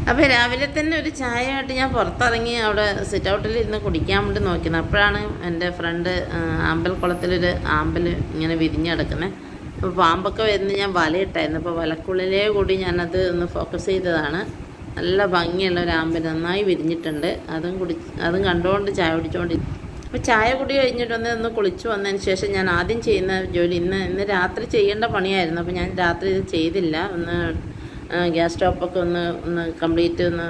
അപ്പോൾ രാവിലെ തന്നെ ഒരു ചായ ആയിട്ട് ഞാൻ പുറത്തിറങ്ങി അവിടെ സിറ്റ് ഔട്ടിൽ ഇരുന്ന് കുടിക്കാൻ വേണ്ടി നോക്കിയത് അപ്പോഴാണ് എൻ്റെ ഫ്രണ്ട് അമ്പലക്കുളത്തിലൊരു ആമ്പൽ ഇങ്ങനെ വിരിഞ്ഞ് കിടക്കുന്നത് അപ്പോൾ പാമ്പൊക്കെ വരുന്ന ഞാൻ വലയിട്ടായിരുന്നു അപ്പോൾ വലക്കുള്ളിലേ കൂടി ഞാനത് ഒന്ന് ഫോക്കസ് ചെയ്തതാണ് നല്ല ഭംഗിയുള്ള ഒരു ആമ്പൽ നന്നായി വിരിഞ്ഞിട്ടുണ്ട് അതും കുടി അതും കണ്ടുകൊണ്ട് ചായ കുടിച്ചുകൊണ്ട് അപ്പോൾ ചായ കുടി കഴിഞ്ഞിട്ട് ഒന്ന് ഒന്ന് കുളിച്ച് വന്നതിന് ശേഷം ഞാൻ ആദ്യം ചെയ്യുന്ന ജോലി ഇന്ന് ഇന്ന് രാത്രി ചെയ്യേണ്ട പണിയായിരുന്നു അപ്പോൾ ഞാൻ രാത്രി ഇത് ചെയ്തില്ല ഒന്ന് ആ, ഗ്യാസ് സ്റ്റോപ്പൊക്കെ ഒന്ന് ഒന്ന് കംപ്ലീറ്റ് ഒന്ന്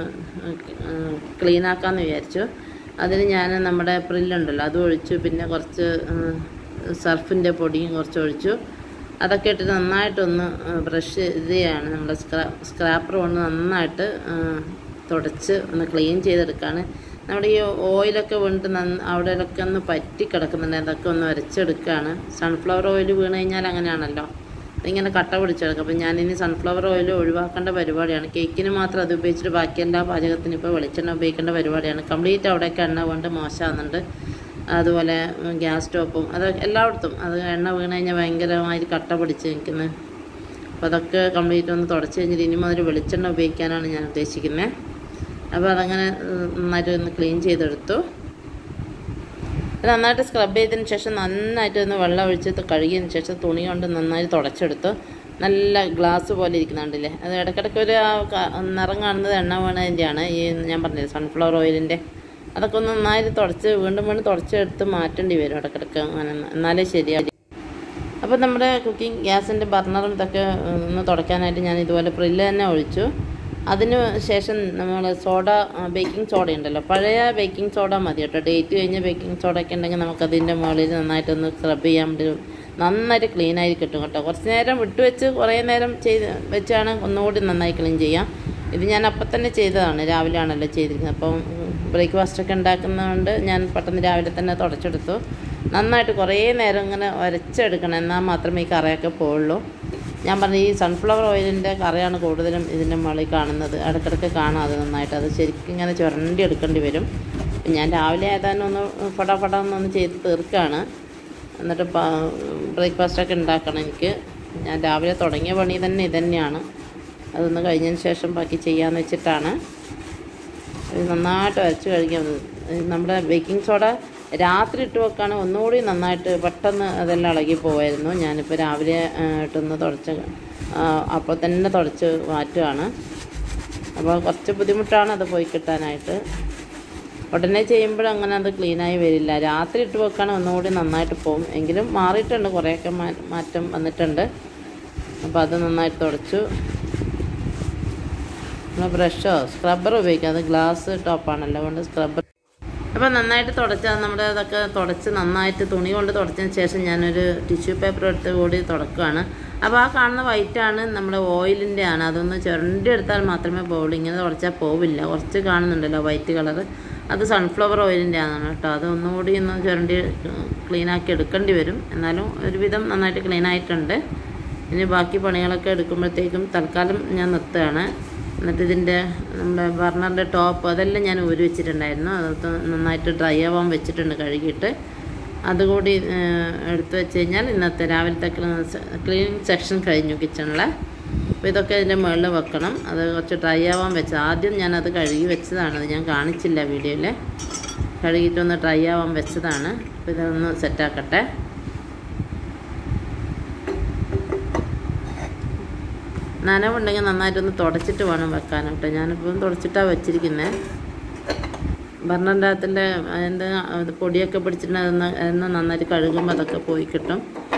ക്ലീൻ ആക്കാമെന്ന് വിചാരിച്ചു അതിന് ഞാൻ നമ്മുടെ പ്രില്ലുണ്ടല്ലോ അത് ഒഴിച്ചു പിന്നെ കുറച്ച് സർഫിൻ്റെ പൊടിയും കുറച്ച് ഒഴിച്ചു അതൊക്കെ ഇട്ടിട്ട് നന്നായിട്ടൊന്ന് ബ്രഷ് ഇത് ചെയ്യാണ് നമ്മുടെ സ്ക്രാ സ്ക്രാപ്പർ കൊണ്ട് നന്നായിട്ട് ആ, തുടച്ച് ഒന്ന് ക്ലീൻ ചെയ്തെടുക്കുകയാണ് നമ്മുടെ ഈ ഓയിലൊക്കെ വീണിട്ട് നന്ന അവിടെയൊക്കെ ഒന്ന് പറ്റി കിടക്കുന്നുണ്ട് അതൊക്കെ ഒന്ന് വരച്ചെടുക്കുകയാണ് സൺഫ്ലവർ ഓയിൽ വീണ് കഴിഞ്ഞാൽ അങ്ങനെയാണല്ലോ ഇങ്ങനെ കട്ട പിടിച്ചെടുക്കും അപ്പം ഞാനിനി സൺഫ്ലവർ ഓയിൽ ഒഴിവാക്കേണ്ട പരിപാടിയാണ് കേക്കിന് മാത്രം അത് ഉപയോഗിച്ചിട്ട് ബാക്കി എല്ലാ പാചകത്തിനും ഇപ്പോൾ വെളിച്ചെണ്ണ ഉപയോഗിക്കേണ്ട പരിപാടിയാണ് കംപ്ലീറ്റ് അവിടെയൊക്കെ എണ്ണ കൊണ്ട് മോശമാകുന്നുണ്ട് അതുപോലെ ഉം, ഗ്യാസ് സ്റ്റോപ്പും അത് എല്ലായിടത്തും അത് എണ്ണ വീണ് കഴിഞ്ഞാൽ ഭയങ്കരമായിട്ട് കട്ട പിടിച്ച് നിൽക്കുന്നത് അപ്പോൾ അതൊക്കെ കംപ്ലീറ്റ് ഒന്ന് തുടച്ച് കഴിഞ്ഞിട്ട് ഇനി മുതൽ വെളിച്ചെണ്ണ ഉപയോഗിക്കാനാണ് ഞാൻ ഉദ്ദേശിക്കുന്നത് അപ്പോൾ അതങ്ങനെ ഉം, നന്നായിട്ട് ഒന്ന് ക്ലീൻ ചെയ്തെടുത്തു ഇത് നന്നായിട്ട് സ്ക്രബ് ചെയ്തതിന് ശേഷം നന്നായിട്ട് ഒന്ന് വെള്ളം ഒഴിച്ച് കഴുകിയതിന് ശേഷം തുണി കൊണ്ട് നന്നായി തുടച്ചെടുത്തു നല്ല ഗ്ലാസ് പോലെ ഇരിക്കുന്നുണ്ടല്ലേ അത് ഇടയ്ക്കിടയ്ക്ക് ഒരു ആ ക- നിറം കാണുന്നത് എണ്ണ വീണതിൻ്റെയാണ് ഈ ഞാൻ പറഞ്ഞത് സൺഫ്ലവർ ഓയിലിൻ്റെ അതൊക്കെ ഒന്ന് നന്നായിട്ട് തുടച്ച് വീണ്ടും വീണ്ടും തുടച്ചെടുത്ത് മാറ്റേണ്ടി വരും ഇടയ്ക്കിടയ്ക്ക് അങ്ങനെ എന്നാലേ ശരിയായി അപ്പോൾ നമ്മുടെ കുക്കിംഗ് ഗ്യാസിൻ്റെ ബർണറും ഇതൊക്കെ ഒന്ന് തുടയ്ക്കാനായിട്ട് ഞാൻ ഇതുപോലെ പ്രില്ല് തന്നെ ഒഴിച്ചു അതിന് ശേഷം നമ്മൾ സോഡ ബേക്കിംഗ് സോഡ ഉണ്ടല്ലോ പഴയ ബേക്കിംഗ് സോഡ മതി കേട്ടോ ഡേറ്റ് കഴിഞ്ഞ ബേക്കിംഗ് സോഡ ഒക്കെ ഉണ്ടെങ്കിൽ നമുക്കതിൻ്റെ മുകളിൽ നന്നായിട്ടൊന്ന് സ്ക്രബ് ചെയ്യാൻ വേണ്ടി നന്നായിട്ട് ക്ലീൻ ആയി കിട്ടും കേട്ടോ കുറച്ച് നേരം വിട്ട് വെച്ച് കുറേ നേരം ചെയ്ത് വെച്ചാണ് ഒന്നുകൂടി നന്നായി ക്ലീൻ ചെയ്യാം ഇത് ഞാൻ അപ്പം തന്നെ ചെയ്തതാണ് രാവിലെ ആണല്ലോ ചെയ്തിരിക്കുന്നത് അപ്പം ബ്രേക്ക്ഫാസ്റ്റ് ഒക്കെ ഉണ്ടാക്കുന്നതുകൊണ്ട് ഞാൻ പെട്ടെന്ന് രാവിലെ തന്നെ തുടച്ചെടുത്തു നന്നായിട്ട് കുറേ നേരം ഇങ്ങനെ ഉരച്ചെടുക്കണം എന്നാൽ മാത്രമേ ഈ കറയൊക്കെ പോവുള്ളൂ ഞാൻ പറഞ്ഞ ഈ സൺഫ്ലവർ ഓയിലിൻ്റെ കറയാണ് കൂടുതലും ഇതിൻ്റെ മുകളിൽ കാണുന്നത് ഇടയ്ക്കിടയ്ക്ക് കാണാം അത് നന്നായിട്ട് അത് ശരിക്കും ഇങ്ങനെ ചുരണ്ടി എടുക്കേണ്ടി വരും ഞാൻ രാവിലെ ഏതാനും ഒന്ന് ഫടാഫട എന്നൊന്ന് ചെയ്ത് തീർക്കുകയാണ് എന്നിട്ട് ബ്രേക്ക്ഫാസ്റ്റൊക്കെ ഉണ്ടാക്കണം എനിക്ക് ഞാൻ രാവിലെ തുടങ്ങിയ പണി തന്നെ ഇതന്നെയാണ് അതൊന്ന് കഴിഞ്ഞതിന് ശേഷം ബാക്കി ചെയ്യാമെന്ന് വെച്ചിട്ടാണ് ഇത് നന്നായിട്ട് അരച്ച് കഴിക്കാൻ നമ്മുടെ ബേക്കിംഗ് സോഡ രാത്രി ഇട്ട് വെക്കുകയാണെങ്കിൽ ഒന്നുകൂടി നന്നായിട്ട് പെട്ടെന്ന് അതെല്ലാം ഇളകി പോവായിരുന്നു ഞാനിപ്പോൾ രാവിലെ ആ, ഇട്ടൊന്ന് തുടച്ച് ആ, അപ്പോൾ തന്നെ തുടച്ച് മാറ്റുകയാണ് അപ്പോൾ കുറച്ച് ബുദ്ധിമുട്ടാണ് അത് പോയി കിട്ടാനായിട്ട് ഉടനെ ചെയ്യുമ്പോൾ അങ്ങനെ അത് ക്ലീനായി വരില്ല രാത്രി ഇട്ട് വെക്കുകയാണെങ്കിൽ ഒന്നുകൂടി നന്നായിട്ട് പോകും എങ്കിലും മാറിയിട്ടുണ്ട് കുറേയൊക്കെ മാ- മാറ്റം വന്നിട്ടുണ്ട് അപ്പോൾ അത് നന്നായിട്ട് തുടച്ചു നമ്മൾ ബ്രഷോ സ്ക്രബ്ബർ ഉപയോഗിക്കാം അത് ഗ്ലാസ് ടോപ്പാണല്ലോ അതുകൊണ്ട് സ്ക്രബ്ബർ അപ്പോൾ നന്നായിട്ട് തുടച്ചാൽ നമ്മുടെ അതൊക്കെ തുടച്ച് നന്നായിട്ട് തുണി കൊണ്ട് തുടച്ചതിന് ശേഷം ഞാനൊരു ടിഷ്യൂ പേപ്പർ എടുത്ത് കൂടി തുടക്കുകയാണ് അപ്പോൾ ആ കാണുന്ന വൈറ്റാണ് നമ്മുടെ ഓയിലിൻ്റെ ആണ് അതൊന്ന് ചുരണ്ടി എടുത്താൽ മാത്രമേ പോവുള്ളൂ ഇങ്ങനെ തുടച്ചാൽ പോവില്ല കുറച്ച് കാണുന്നുണ്ടല്ലോ വൈറ്റ് കളർ അത് സൺഫ്ലവർ ഓയിലിൻ്റെ ആണ് കേട്ടോ അത് ഒന്നുകൂടി ഒന്ന് ചുരണ്ടി ക്ലീനാക്കി എടുക്കേണ്ടി വരും എന്നാലും ഒരുവിധം നന്നായിട്ട് ക്ലീൻ ആയിട്ടുണ്ട് ഇനി ബാക്കി പണികളൊക്കെ എടുക്കുമ്പോഴത്തേക്കും തൽക്കാലം ഞാൻ നിർത്തുകയാണ് എന്നിട്ട് ഇതിൻ്റെ നമ്മുടെ ബർണറിൻ്റെ ടോപ്പ് അതെല്ലാം ഞാൻ ഊരി വെച്ചിട്ടുണ്ടായിരുന്നു അത് നന്നായിട്ട് ഡ്രൈ ആവാൻ വെച്ചിട്ടുണ്ട് കഴുകിയിട്ട് അതുകൂടി ഏഹ്, എടുത്ത് വെച്ച് കഴിഞ്ഞാൽ ഇന്നത്തെ രാവിലത്തെ ക്ലീനിങ് സെക്ഷൻ കഴിഞ്ഞു കിച്ചണിലെ അപ്പോൾ ഇതൊക്കെ ഇതിൻ്റെ മുകളിൽ വെക്കണം അത് കുറച്ച് ഡ്രൈ ആവാൻ വെച്ചത് ആദ്യം ഞാനത് കഴുകി വെച്ചതാണ് അത് ഞാൻ കാണിച്ചില്ല വീഡിയോയിൽ കഴുകിയിട്ടൊന്ന് ഡ്രൈ ആവാൻ വെച്ചതാണ് അപ്പോൾ ഇതൊന്ന് സെറ്റാക്കട്ടെ നനവുണ്ടെങ്കിൽ നന്നായിട്ടൊന്ന് തുടച്ചിട്ട് വേണം വെക്കാൻ കേട്ടോ ഞാനിപ്പം തുടച്ചിട്ടാണ് വെച്ചിരിക്കുന്നത് ബർണറിൻ്റെ അകത്തിൻ്റെ അതിൻ്റെ അത് പൊടിയൊക്കെ പിടിച്ചിട്ട് അതൊന്ന് അതൊന്ന് നന്നായിട്ട് കഴുകുമ്പോൾ അതൊക്കെ പോയി കിട്ടും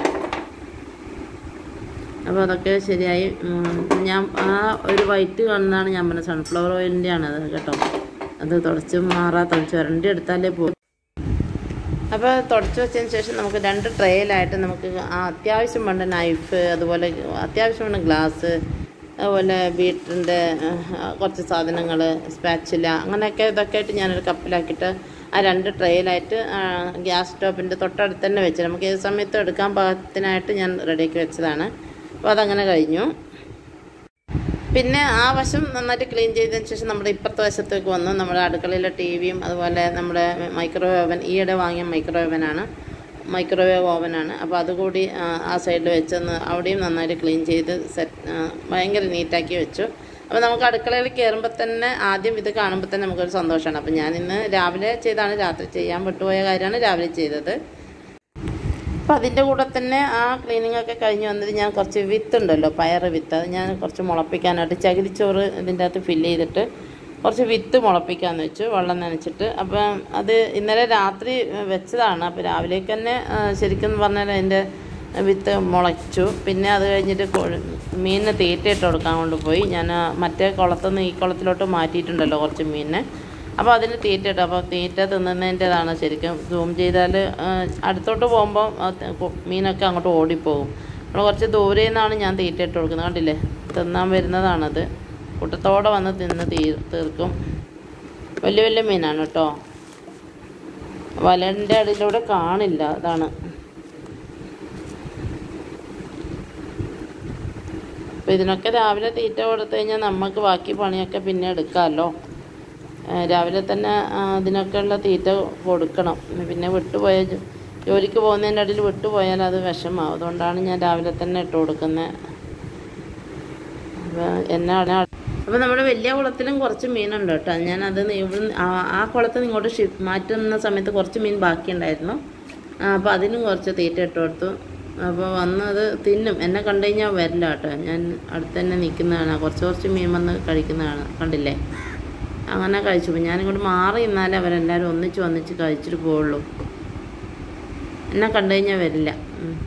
അപ്പോൾ അതൊക്കെ ശരിയായി ഉം, ഞാൻ ആ ഒരു വൈറ്റ് കാണുന്നതാണ് ഞാൻ പറഞ്ഞത് സൺഫ്ലവർ ഓയിലിൻ്റെ ആണ് അത് കേട്ടോ അത് തുടച്ച് മാറാത്ത ചുരണ്ടി എടുത്താലേ പോകും അപ്പോൾ തുടച്ച് വെച്ചതിന് ശേഷം നമുക്ക് രണ്ട് ട്രേയിലായിട്ട് നമുക്ക് ആ അത്യാവശ്യം വേണ്ട നൈഫ് അതുപോലെ അത്യാവശ്യം വേണ്ട ഗ്ലാസ് അതുപോലെ ബീറ്ററിൻ്റെ കുറച്ച് സാധനങ്ങൾ സ്പാച്ചില അങ്ങനെയൊക്കെ ഇതൊക്കെ ആയിട്ട് ഞാനൊരു കപ്പിലാക്കിയിട്ട് ആ രണ്ട് ട്രേയിലായിട്ട് ഗ്യാസ് സ്റ്റോപ്പിൻ്റെ തൊട്ടടുത്ത് തന്നെ വെച്ച് നമുക്ക് ഏത് സമയത്തും എടുക്കാൻ പാകത്തിനായിട്ട് ഞാൻ റെഡിയാക്കി വെച്ചതാണ് അപ്പോൾ അതങ്ങനെ കഴിഞ്ഞു പിന്നെ ആ വശം നന്നായിട്ട് ക്ലീൻ ചെയ്തതിന് ശേഷം നമ്മുടെ ഇപ്പുറത്തെ വശത്തേക്ക് വന്നു നമ്മുടെ അടുക്കളയിലെ ടി വിയും അതുപോലെ നമ്മുടെ മൈക്രോവേവ് ഓവൻ ഈയിടെ വാങ്ങിയ മൈക്രോവേവ് ഓവനാണ് മൈക്രോവേവ് ഓവനാണ് അപ്പോൾ അതുകൂടി ആ, ആ സൈഡിൽ വെച്ചൊന്ന് അവിടെയും നന്നായിട്ട് ക്ലീൻ ചെയ്ത് സെറ്റ് ഭയങ്കര നീറ്റാക്കി വെച്ചു അപ്പോൾ നമുക്ക് അടുക്കളയിൽ കയറുമ്പോൾ തന്നെ ആദ്യം ഇത് കാണുമ്പോൾ തന്നെ നമുക്കൊരു സന്തോഷമാണ് അപ്പോൾ ഞാൻ ഇന്ന് രാവിലെ ചെയ്താണ് രാത്രി ചെയ്യാൻ വിട്ടുപോയ കാര്യമാണ് രാവിലെ ചെയ്തത് അപ്പം അതിൻ്റെ കൂടെ തന്നെ ആ ക്ലീനിങ് ഒക്കെ കഴിഞ്ഞ് വന്നിട്ട് ഞാൻ കുറച്ച് വിത്ത് ഉണ്ടല്ലോ പയർ വിത്ത് അത് ഞാൻ കുറച്ച് മുളപ്പിക്കാനായിട്ട് ചകിരിച്ചോറ് ഇതിൻ്റെ അകത്ത് ഫില്ല് ചെയ്തിട്ട് കുറച്ച് വിത്ത് മുളപ്പിക്കാമെന്ന് വെച്ചു വെള്ളം നനച്ചിട്ട് അപ്പം അത് ഇന്നലെ രാത്രി വെച്ചതാണ് അപ്പോൾ രാവിലേക്ക് തന്നെ ആ, ശരിക്കും പറഞ്ഞാൽ അതിൻ്റെ വിത്ത് മുളച്ചു പിന്നെ അത് കഴിഞ്ഞിട്ട് കൊ- മീനിന് തീറ്റയിട്ട് കൊടുക്കാൻ കൊണ്ടുപോയി ഞാൻ ആ മറ്റേ കുളത്തുനിന്ന് ഈ കുളത്തിലോട്ട് മാറ്റിയിട്ടുണ്ടല്ലോ കുറച്ച് മീനിനെ അപ്പോൾ അതിന് തീറ്റ ഇട്ടു അപ്പോൾ തീറ്റ തിന്നുന്നതിൻ്റെതാണ് ശരിക്കും സൂം ചെയ്താൽ അടുത്തോട്ട് പോകുമ്പോൾ ആ ത- കു- മീനൊക്കെ അങ്ങോട്ട് ഓടിപ്പോകും നമ്മൾ കുറച്ച് ദൂരെ നിന്നാണ് ഞാൻ തീറ്റ ഇട്ട് കൊടുക്കുന്നത് കണ്ടില്ലേ തിന്നാൻ വരുന്നതാണത് കൂട്ടത്തോടെ വന്ന് തിന്ന് തീ തീർക്കും വലിയ വലിയ മീനാണ് കേട്ടോ വലൻ്റെ അടിയിലൂടെ കാണില്ല അതാണ് അപ്പോൾ ഇതിനൊക്കെ രാവിലെ തീറ്റ കൊടുത്തു കഴിഞ്ഞാൽ നമുക്ക് ബാക്കി പണിയൊക്കെ പിന്നെ എടുക്കാമല്ലോ ഏഹ് രാവിലെ തന്നെ ആ, അതിനൊക്കെയുള്ള തീറ്റ കൊടുക്കണം പിന്നെ വിട്ടുപോയ ജോ- ജോലിക്ക് പോകുന്നതിൻ്റെ ഇടയിൽ വിട്ടുപോയാൽ അത് വിഷമാവും അതുകൊണ്ടാണ് ഞാൻ രാവിലെ തന്നെ ഇട്ട് കൊടുക്കുന്നത് അപ്പോൾ എന്നാണ് അപ്പോൾ നമ്മുടെ വലിയ കുളത്തിലും കുറച്ച് മീനുണ്ട് കേട്ടോ ഞാനത് ഇവിടെ ആ കുളത്തിൽ നിന്ന് ഇങ്ങോട്ട് ഷിഫ്റ്റ് മാറ്റുന്ന സമയത്ത് കുറച്ച് മീൻ ബാക്കിയുണ്ടായിരുന്നു അപ്പോൾ അതിനും കുറച്ച് തീറ്റ ഇട്ട് കൊടുത്തു അപ്പോൾ വന്നത് തിന്നും എന്നെ കണ്ടു കഴിഞ്ഞാൽ വരില്ല കേട്ടോ ഞാൻ അടുത്ത് തന്നെ നിൽക്കുന്നതാണ് കുറച്ച് കുറച്ച് മീൻ വന്ന് കഴിക്കുന്നതാണ് കണ്ടില്ലേ അങ്ങനെ കഴിച്ചു പോകും ഞാനിങ്ങോട്ട് മാറി നിന്നാലേ അവരെല്ലാവരും ഒന്നിച്ച് ഒന്നിച്ച് കഴിച്ചിട്ട് പോവുള്ളൂ എന്നെ കണ്ടു കഴിഞ്ഞാൽ വരില്ല ഉം.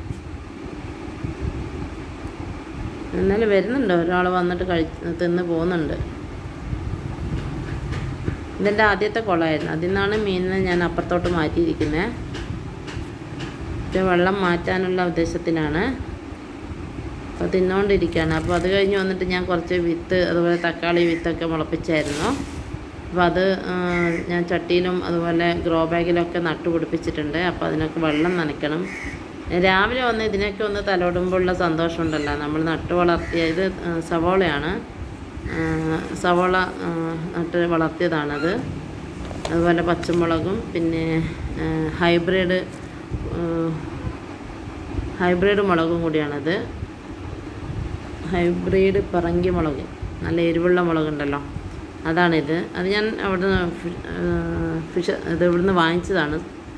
എന്നാലും വരുന്നുണ്ട് ഒരാൾ വന്നിട്ട് കഴി തിന്ന് പോകുന്നുണ്ട് ഇതെൻ്റെ ആദ്യത്തെ കുളമായിരുന്നു അതിൽ നിന്നാണ് മീനിനെ ഞാൻ അപ്പുറത്തോട്ട് മാറ്റിയിരിക്കുന്നത് ഇത് വെള്ളം മാറ്റാനുള്ള ഉദ്ദേശത്തിലാണ് അപ്പോൾ തിന്നുകൊണ്ടിരിക്കുകയാണ് അപ്പോൾ അത് കഴിഞ്ഞ് വന്നിട്ട് ഞാൻ കുറച്ച് വിത്ത് അതുപോലെ തക്കാളി വിത്തൊക്കെ മുളപ്പിച്ചായിരുന്നു അപ്പോൾ അത് ആ, ഞാൻ ചട്ടിയിലും അതുപോലെ ഗ്രോ ബാഗിലൊക്കെ നട്ടു പിടിപ്പിച്ചിട്ടുണ്ട് അപ്പോൾ അതിനൊക്കെ വെള്ളം നനയ്ക്കണം രാവിലെ വന്ന് ഇതിനൊക്കെ ഒന്ന് തലോടുമ്പോഴുള്ള സന്തോഷമുണ്ടല്ലോ നമ്മൾ നട്ടു വളർത്തിയ ഇത് ആ, സവോളയാണ് ആ, സവോള ആ, നട്ട് വളർത്തിയതാണത് അതുപോലെ പച്ചമുളകും പിന്നെ ആ, ഹൈബ്രിഡ് ആ, ഹൈബ്രിഡ് മുളകും കൂടിയാണത് ഹൈബ്രിഡ് പറങ്കി മുളക് നല്ല എരിവുള്ള മുളകുണ്ടല്ലോ അതാണിത് അത് ഞാൻ അവിടുന്ന് ഫി- ആ, ഫിഷ് ഇത് ഇവിടുന്ന് വാങ്ങിച്ചതാണ്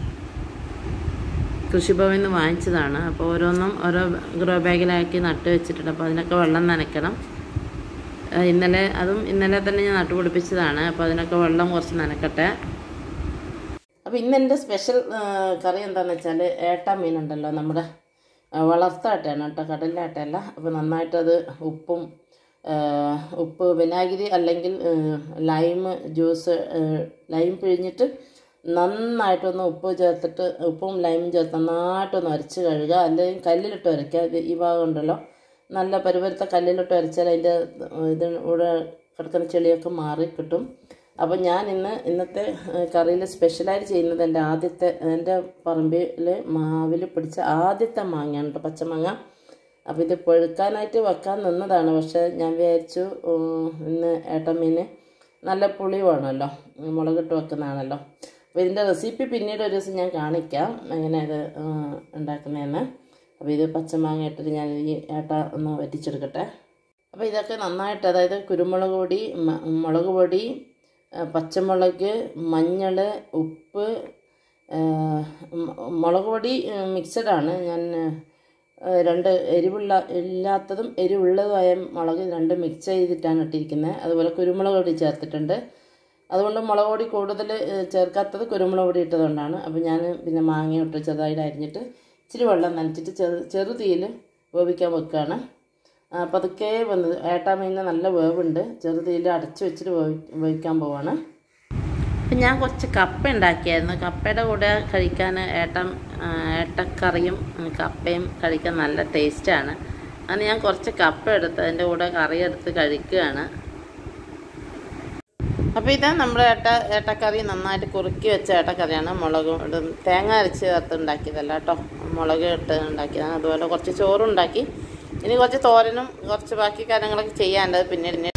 കൃഷിഭവനിൽ നിന്ന് വാങ്ങിച്ചതാണ് അപ്പോൾ ഓരോന്നും ഓരോ ഗ്രോ ബാഗിലാക്കി നട്ട് വെച്ചിട്ടുണ്ട് അപ്പോൾ അതിനൊക്കെ വെള്ളം നനയ്ക്കണം ആ, ഇന്നലെ അതും ഇന്നലെ തന്നെ ഞാൻ നട്ടുപിടിപ്പിച്ചതാണ് അപ്പോൾ അതിനൊക്കെ വെള്ളം കുറച്ച് നനക്കട്ടെ അപ്പോൾ ഇന്ന് എൻ്റെ സ്പെഷ്യൽ കറി എന്താണെന്ന് വെച്ചാൽ ഏട്ട മീനുണ്ടല്ലോ നമ്മുടെ ആ, വളർത്താട്ടയാണ് കേട്ടോ കടലാട്ടയല്ല അപ്പോൾ നന്നായിട്ടത് ഉപ്പും ആ, ഉപ്പ് വിനാഗിരി അല്ലെങ്കിൽ ആ, ലൈം ജ്യൂസ് ആ, ലൈം പിഴിഞ്ഞിട്ട് നന്നായിട്ടൊന്ന് ഉപ്പ് ചേർത്തിട്ട് ഉപ്പും ലൈമും ചേർത്ത് നന്നായിട്ടൊന്ന് അരച്ച് കഴുകുക അല്ലെങ്കിൽ കല്ലിലിട്ട് ഉരയ്ക്കുക ഇത് ഈ ഭാഗം ഉണ്ടല്ലോ നല്ല പരുപരുത്ത കല്ലിലിട്ട് അരച്ചാൽ അതിൻ്റെ ഇത് ഇവിടെ കിടക്കുന്ന ചെളിയൊക്കെ മാറി കിട്ടും അപ്പം ഞാൻ ഇന്ന് ഇന്നത്തെ കറിയിൽ സ്പെഷ്യലായിട്ട് ചെയ്യുന്നത് എൻ്റെ ആദ്യത്തെ എൻ്റെ പറമ്പിൽ മാവിൽ പിടിച്ച ആദ്യത്തെ മാങ്ങയാണ് കേട്ടോ പച്ചമാങ്ങ അപ്പോൾ ഇത് പഴുക്കാനായിട്ട് വെക്കാൻ നിന്നതാണ് പക്ഷേ ഞാൻ വിചാരിച്ചു ഉം, ഇന്ന് ഏട്ടമീന് നല്ല പുളി വേണമല്ലോ മുളകിട്ട് വെക്കുന്നതാണല്ലോ അപ്പോൾ ഇതിൻ്റെ റെസിപ്പി പിന്നീട് ഒരു ദിവസം ഞാൻ കാണിക്കാം എങ്ങനെ ഇത് ഉണ്ടാക്കുന്നതെന്ന് അപ്പോൾ ഇത് പച്ചമാങ്ങ ഇട്ടിട്ട് ഞാൻ ഈ ഏട്ട ഒന്ന് വറ്റിച്ചെടുക്കട്ടെ അപ്പോൾ ഇതൊക്കെ നന്നായിട്ട് അതായത് കുരുമുളക് പൊടി മ- മുളക് പൊടി ആ, പച്ചമുളക് മഞ്ഞൾ ഉപ്പ് ആ, മ- മുളക് പൊടി മിക്സഡാണ് ഞാൻ ആ, രണ്ട് എരിവുള്ള ഇല്ലാത്തതും എരിവുള്ളതുമായ മുളക് രണ്ട് മിക്സ് ചെയ്തിട്ടാണ് ഇട്ടിരിക്കുന്നത് അതുപോലെ കുരുമുളക് പൊടി ചേർത്തിട്ടുണ്ട് അതുകൊണ്ട് മുളക് പൊടി കൂടുതൽ ഏഹ്, ചേർക്കാത്തത് കുരുമുളക് പൊടി ഇട്ടതുകൊണ്ടാണ് അപ്പോൾ ഞാൻ പിന്നെ മാങ്ങ ഇട്ട് ചെറുതായിട്ട് അരിഞ്ഞിട്ട് ഇച്ചിരി വെള്ളം നനച്ചിട്ട് ചെറു ചെറു തീയിൽ വേവിക്കാൻ വെക്കുകയാണ് ആ, പതുക്കെ വന്ന് ഏട്ടാ മീനിന് നല്ല വേവുണ്ട് ചെറു തീയിൽ അടച്ചു വെച്ചിട്ട് വേവി വേവിക്കാൻ പോവാണ് അപ്പം ഞാൻ കുറച്ച് കപ്പ ഉണ്ടാക്കിയായിരുന്നു കപ്പയുടെ കൂടെ കഴിക്കാൻ ഏട്ടം ആ, ഏട്ടക്കറിയും ഉം, കപ്പയും കഴിക്കാൻ നല്ല ടേസ്റ്റാണ് അന്ന് ഞാൻ കുറച്ച് കപ്പ എടുത്ത് അതിൻ്റെ കൂടെ കറി എടുത്ത് കഴിക്കുകയാണ് അപ്പോൾ ഇത് നമ്മുടെ ഏട്ട ഏട്ടക്കറി നന്നായിട്ട് കുറുക്കി വെച്ച ഏട്ടക്കറിയാണ് മുളക് ഇടും തേങ്ങ അരച്ച് ചേർത്ത് ഉണ്ടാക്കിയതല്ല കേട്ടോ മുളക് ഇട്ട് ഉണ്ടാക്കിയതാണ് അതുപോലെ കുറച്ച് ചോറുണ്ടാക്കി ഇനി കുറച്ച് തോരനും കുറച്ച് ബാക്കി കാര്യങ്ങളൊക്കെ ചെയ്യാനുണ്ട് പിന്നീട് ഇനി